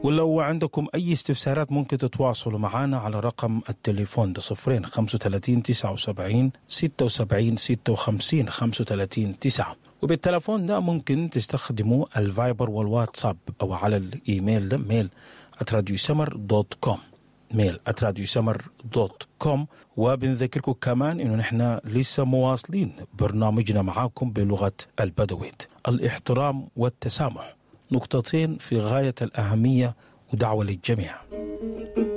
ولو عندكم أي استفسارات ممكن تتواصلوا معنا على رقم التليفون ده صفرين 35 79 76 56 35 9 وبالتليفون ده ممكن تستخدموا الفايبر والواتساب أو على الإيميل ده ميل @radiosummer دوت كوم ميل @radiosummer دوت كوم وبنذكركم كمان إنه نحن لسه مواصلين برنامجنا معاكم بلغة البدويت الاحترام والتسامح نقطتين في غاية الأهمية ودعوة للجميع